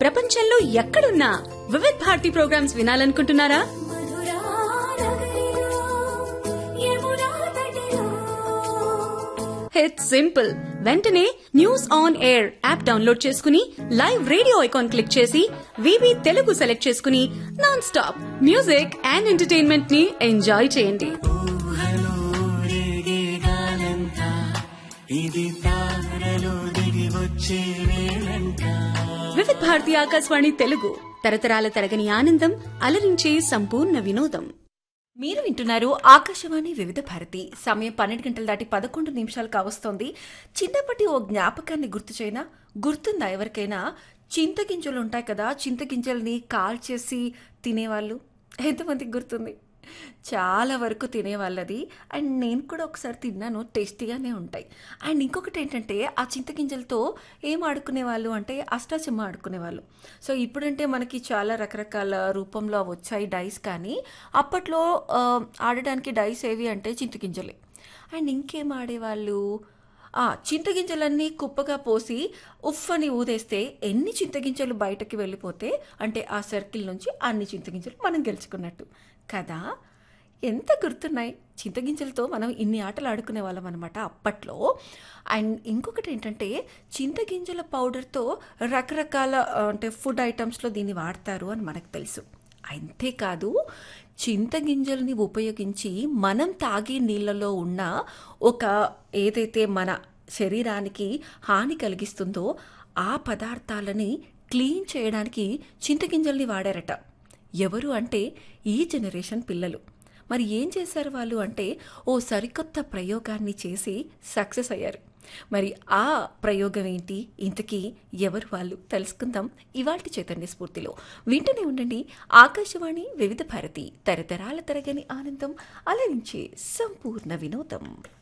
ప్రపంచంలో ఎక్కడున్నా వివిధ్ భారతి ప్రోగ్రామ్స్ వినాలనుకుంటున్నారా ఇట్స్ సింపుల్ వెంటనే news on air app download చేసుకుని లైవ్ రేడియో ఐకాన్ క్లిక్ చేసి వివి తెలుగు సెలెక్ట్ చేసుకుని non stop music and entertainment ని ఎంజాయ్ చేయండి వివిధ్ భారతి ఆకాశవాణి తెలుగు తరతరాల తరగని ఆనందం అలరించే సంపూర్ణ వినోదం మీరు వింటున్నారు ఆకాశవాణి వివిధ భారతి సమయం పన్నెండు గంటలు దాటి పదకొండు నిమిషాలు కావస్తోంది చిన్నప్పటి ఓ జ్ఞాపకాన్ని గుర్తు చేయనా గుర్తుందా ఎవరికైనా చింతగింజలు ఉంటాయి కదా చింతగింజల్ని కాల్చేసి తినేవాళ్ళు ఎంతమందికి గుర్తుంది చాలా వరకు తినేవాళ్ళది అండ్ నేను కూడా ఒకసారి తిన్నాను టేస్టీగానే ఉంటాయి అండ్ ఇంకొకటి ఏంటంటే ఆ చింతగింజలతో ఏం ఆడుకునేవాళ్ళు అంటే అష్టాచమ్మ ఆడుకునేవాళ్ళు సో ఇప్పుడంటే మనకి చాలా రకరకాల రూపంలో అవి వచ్చాయి డైస్ కానీ అప్పట్లో ఆ, ఆడడానికి డైస్ ఏవి అంటే చింతగింజలే అండ్ ఇంకేం ఆడేవాళ్ళు ఆ చింతగింజలన్నీ కుప్పగా పోసి ఉఫ్ అని ఊదేస్తే ఎన్ని చింతగింజలు బయటకి వెళ్ళిపోతే అంటే ఆ సర్కిల్ నుంచి అన్ని చింతగింజలు మనం గెలుచుకున్నట్టు కదా ఎంత గుర్తున్నాయి చింతగింజలతో మనం ఇన్ని ఆటలు ఆడుకునే వాళ్ళం అనమాట అప్పట్లో అండ్ ఇంకొకటి ఏంటంటే చింతగింజల పౌడర్తో రకరకాల ఆ, అంటే ఫుడ్ ఐటమ్స్లో దీన్ని వాడతారు అని మనకు తెలుసు అంతేకాదు చింతగింజల్ని ఉపయోగించి మనం తాగే నీళ్ళలో ఉన్న ఒక ఏదైతే మన శరీరానికి హాని కలిగిస్తుందో ఆ పదార్థాలని క్లీన్ చేయడానికి చింతగింజల్ని వాడారట ఎవరు అంటే ఈ జనరేషన్ పిల్లలు మరి ఏం చేశారు వాళ్ళు అంటే ఓ సరికొత్త ప్రయోగాన్ని చేసి సక్సెస్ అయ్యారు మరి ఆ ప్రయోగం ఏంటి ఇంతకీ ఎవరు వాళ్ళు తెలుసుకుందాం ఇవాల్టి చైతన్య స్ఫూర్తిలో వింటూనే ఉండండి ఆకాశవాణి వివిధ భారతి తరతరాల తరగని ఆనందం అలరించే సంపూర్ణ వినోదం